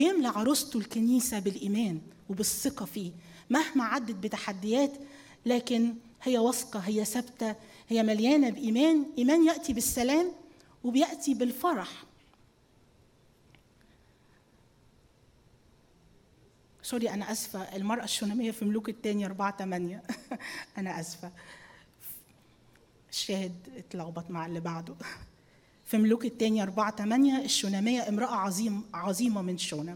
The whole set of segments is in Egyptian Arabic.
يملى عروسته الكنيسة بالإيمان وبالثقة فيه مهما عدت بتحديات لكن هي واثقة هي ثابتة هي مليانة بإيمان إيمان يأتي بالسلام وبيأتي بالفرح سوري أنا آسفة المرأة الشونامية في ملوك الثاني أربعة ثمانية أنا آسفة الشاهد اتلخبط مع اللي بعده في ملوك الثاني أربعة ثمانية الشونامية امرأة عظيم عظيمة من شونم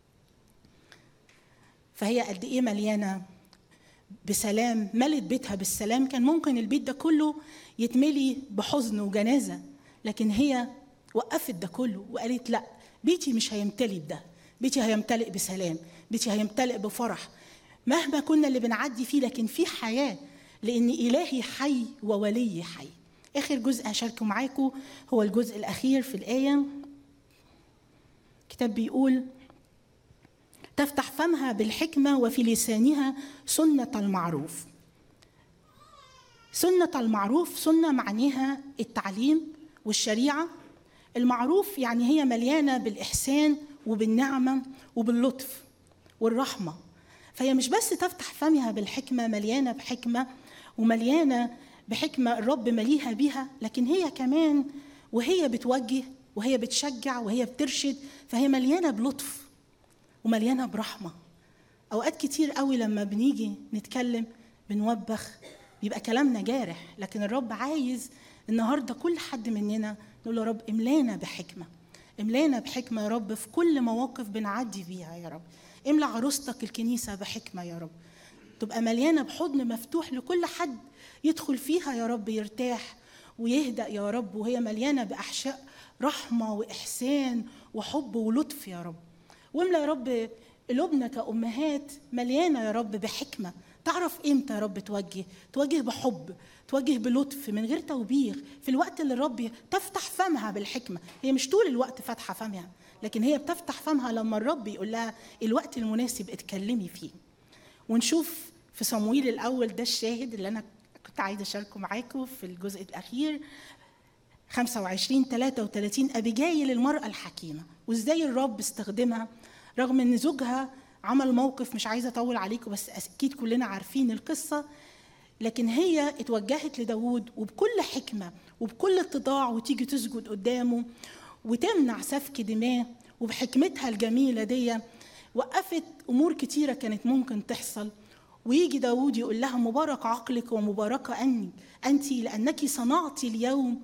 فهي قد إيه مليانة بسلام ملت بيتها بالسلام كان ممكن البيت ده كله يتملي بحزن وجنازة لكن هي وقفت ده كله وقالت لا بيتي مش هيمتلي بده بيتي هيمتلئ بسلام بيتي هيمتلئ بفرح مهما كنا اللي بنعدي فيه لكن في حياة لأن إلهي حي وولي حي آخر جزء هشاركه معاكم هو الجزء الأخير في الآية كتاب بيقول تفتح فمها بالحكمة وفي لسانها سنة المعروف سنة المعروف سنة معناها التعليم والشريعة المعروف يعني هي مليانة بالإحسان وبالنعمة وباللطف والرحمة فهي مش بس تفتح فمها بالحكمة مليانة بحكمة ومليانة بحكمة الرب مليها بيها لكن هي كمان وهي بتوجه وهي بتشجع وهي بترشد فهي مليانة بلطف ومليانة برحمة أوقات كتير قوي لما بنيجي نتكلم بنوبخ بيبقى كلامنا جارح لكن الرب عايز النهارده كل حد مننا نقول له يا رب املانا بحكمه املانا بحكمه يا رب في كل مواقف بنعدي بيها يا رب املى عروستك الكنيسه بحكمه يا رب تبقى مليانه بحضن مفتوح لكل حد يدخل فيها يا رب يرتاح ويهدأ يا رب وهي مليانه باحشاء رحمه واحسان وحب ولطف يا رب واملى يا رب قلوبنا كأمهات مليانة يا رب بحكمة تعرف امتى يا رب توجه توجه بحب توجه بلطف من غير توبيخ في الوقت اللي الرب تفتح فمها بالحكمة هي مش طول الوقت فاتحة فمها لكن هي بتفتح فمها لما الرب يقول لها الوقت المناسب اتكلمي فيه ونشوف في صمويل الأول ده الشاهد اللي أنا كنت عايزة أشاركه معاكم في الجزء الأخير 25 33 أبيجايل المرأة الحكيمة وإزاي الرب استخدمها رغم ان زوجها عمل موقف مش عايزه اطول عليكم بس اكيد كلنا عارفين القصه لكن هي اتوجهت لداود وبكل حكمه وبكل اتضاع وتيجي تسجد قدامه وتمنع سفك دماء وبحكمتها الجميله دي وقفت امور كتيره كانت ممكن تحصل ويجي داود يقول لها مبارك عقلك ومباركه اني انت لانك صنعت اليوم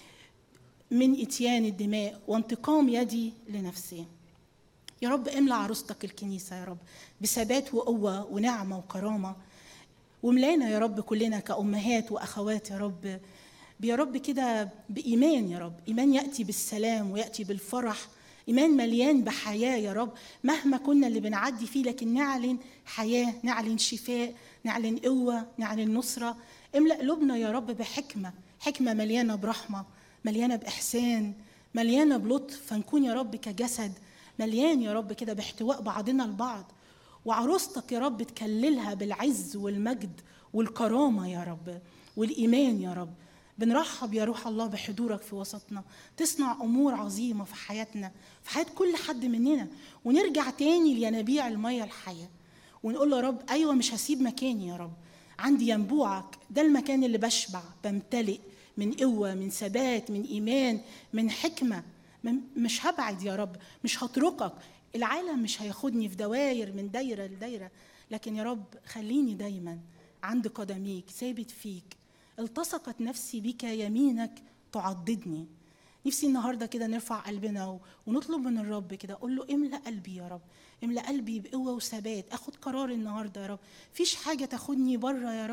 من اتيان الدماء وانتقام يدي لنفسي يا رب املى عروستك الكنيسة يا رب بثبات وقوة ونعمة وكرامة وملانا يا رب كلنا كأمهات وأخوات يا رب يا رب كده بإيمان يا رب إيمان يأتي بالسلام ويأتي بالفرح إيمان مليان بحياة يا رب مهما كنا اللي بنعدي فيه لكن نعلن حياة نعلن شفاء نعلن قوة نعلن نصرة املأ قلوبنا يا رب بحكمة حكمة مليانة برحمة مليانة بإحسان مليانة بلطف فنكون يا رب كجسد مليان يا رب كده باحتواء بعضنا البعض وعروستك يا رب تكللها بالعز والمجد والكرامة يا رب والإيمان يا رب بنرحب يا روح الله بحضورك في وسطنا تصنع أمور عظيمة في حياتنا في حياة كل حد مننا ونرجع تاني لينابيع المية الحية ونقول له يا رب أيوة مش هسيب مكاني يا رب عندي ينبوعك ده المكان اللي بشبع بمتلئ من قوة من ثبات من إيمان من حكمة مش هبعد يا رب مش هتركك العالم مش هياخدني في دواير من دايرة لدايرة لكن يا رب خليني دايما عند قدميك ثابت فيك التصقت نفسي بك يمينك تعضدني نفسي النهارده كده نرفع قلبنا ونطلب من الرب كده اقول له املا قلبي يا رب املا قلبي بقوه وثبات اخد قرار النهارده يا رب فيش حاجه تاخدني بره يا رب